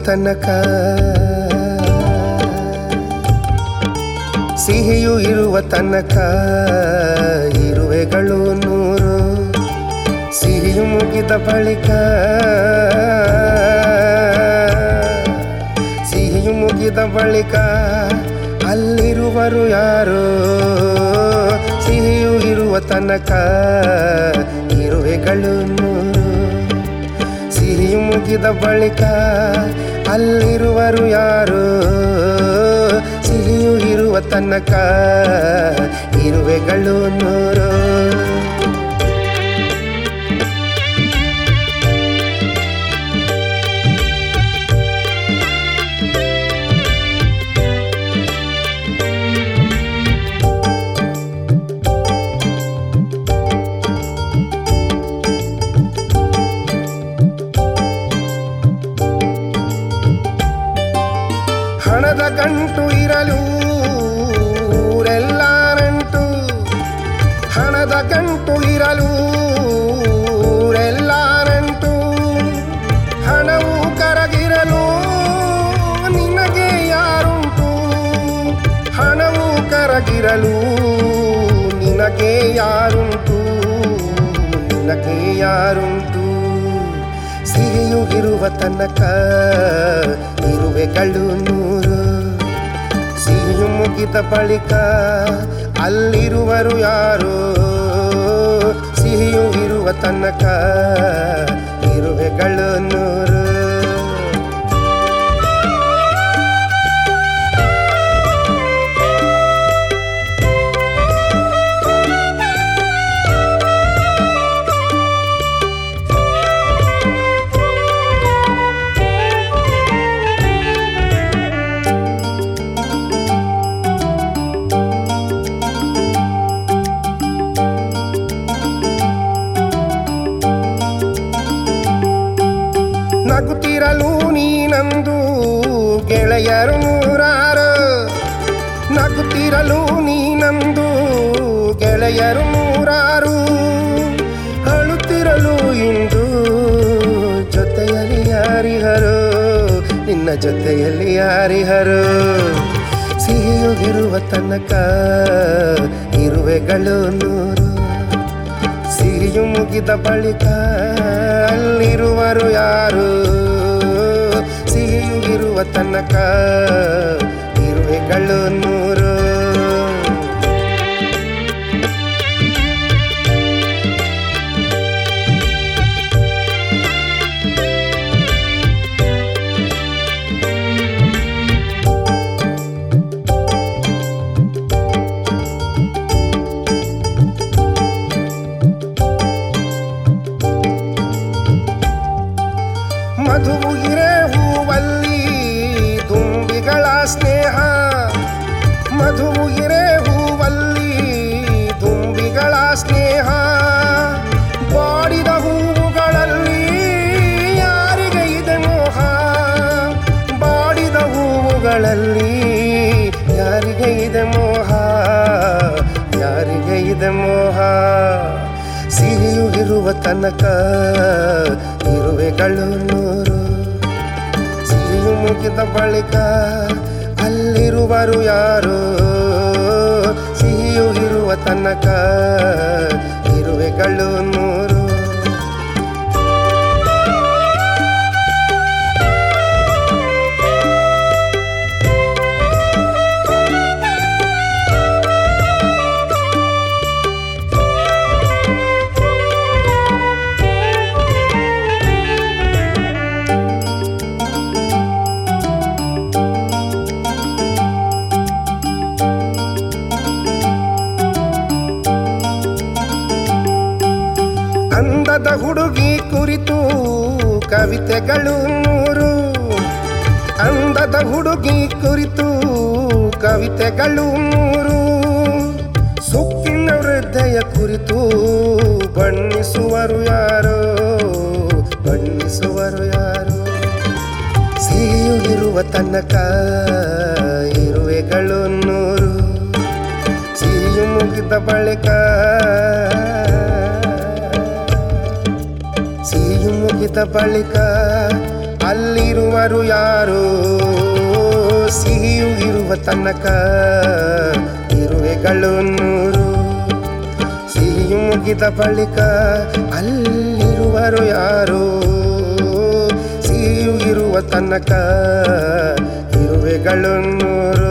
ತನಕ ಸಿಹಿಯು ಇರುವ ತನಕ ಇರುವೆಗಳು ನೂರು ಸಿಹಿಯು ಮುಗಿದ ಬಳಿಕ ಸಿಹಿಯು ಮುಗಿದ ಬಳಿಕ ಅಲ್ಲಿರುವರು ಯಾರು ಸಿಹಿಯು ಇರುವ ತನಕ ಇರುವೆಗಳು ನೂರು ಸಿಹಿಯು ಮುಗಿದ ಬಳಿಕ ಅಲ್ಲಿರುವರು ಯಾರು ಸಿಹಿಯು ಇರುವ ತನಕ ಇರುವೆಗಳು ನೂರು ಹಣದ ಗಂಟು ಇರಲು ಊರೆಲ್ಲ ನಂಟು ಹಣದ ಗಂಟು ಇರಲು ಊರೆಲ್ಲ ನಂಟು ಹಣವು ಕರಗಿರಲು ನಿನಗೆ ಯಾರುಂಟು ಹಣವು ಕರಗಿರಲು ನಿನಗೆ ಯಾರುಂಟು ನಿನಗೆ ಯಾರುಂಟು ಸಿಹಿಯು ಇರುವ ತನಕ ಇರುವೆಗಳು ನೂರು ಸಿಹಿಯು ಮುಗಿದ ಬಳಿಕ ಅಲ್ಲಿರುವರು ಯಾರು ಸಿಹಿಯು ಇರುವ ತನಕ ಇರುವೆಗಳು ನೂರು ನಗುತ್ತಿರಲು ನೀನಂದು ಗೆಳೆಯರು ನೂರಾರು ನಗುತ್ತಿರಲು ನೀನಂದು ಗೆಳೆಯರು ನೂರಾರು ಅಳುತ್ತಿರಲು ಇಂದು ಜೊತೆಯಲ್ಲಿ ಯಾರಿಹರು ನಿನ್ನ ಜೊತೆಯಲ್ಲಿ ಯಾರಿಹರು ಸಿಹಿಯು ಇರುವ ತನಕ ಇರುವೆಗಳು ನೂರು ಸಿಹಿಯು ಮುಗಿದ ಬಳಿಕ ಅಲ್ಲಿರುವರು ಯಾರು ಸಿಹಿಯು ಇರುವ ತನಕ ಇರುವೆಗಳು ನೂರು ಮಧುವು ಇರೆ ಹೂವಲ್ಲಿ ದುಂಬಿಗಳ ಸ್ನೇಹ ಮಧುವು ಇರೆ ಹೂವಲ್ಲಿ ದುಂಬಿಗಳ ಸ್ನೇಹ ಬಾಡಿದ ಹೂವುಗಳಲ್ಲಿ ಯಾರಿಗೆ ಇದೆ ಮೋಹ ಬಾಡಿದ ಹೂವುಗಳಲ್ಲಿ ಯಾರಿಗೆ ಇದೆ ಮೋಹ ಯಾರಿಗೆ ಇದೆ ಮೋಹ ಸಿಹಿಯು ಇರುವ ತನಕ ಇರುವೆಗಳು ನೂರು ಸಿಹಿಯು ಮುಗಿದ ಬಳಿಕ ಅಲ್ಲಿರುವರು ಯಾರು ಸಿಹಿಯು ಇರುವ ತನಕ ಇರುವೆಗಳು ನೂರು ಅಂದದ ಹುಡುಗಿ ಕುರಿತು ಕವಿತೆಗಳು ನೂರು ಅಂದದ ಹುಡುಗಿ ಕುರಿತು ಕವಿತೆಗಳು ನೂರು ಸುಕ್ಕಿನ ಹೃದಯ ಕುರಿತು ಬಣ್ಣಿಸುವರು ಯಾರೋ ಬಣ್ಣಿಸುವರು ಯಾರು ಸಿಹಿಯು ಇರುವ ತನಕ ಇರುವೆಗಳು ನೂರು ಸಿಹಿಯು ಮುಗಿದ ಬಳಿಕ ಸಿಹಿಯು ಮುಗಿದ ಬಳಿಕ ಅಲ್ಲಿರುವರು ಯಾರು ಸಿಹಿಯು ಇರುವ ತನಕ ಇರುವೆಗಳು ನೂರು ಸಿಹಿಯು ಮುಗಿದ ಬಳಿಕ ಅಲ್ಲಿರುವರು ಯಾರು ಸಿಹಿಯು ಇರುವ ತನಕ ಇರುವೆಗಳು ನೂರು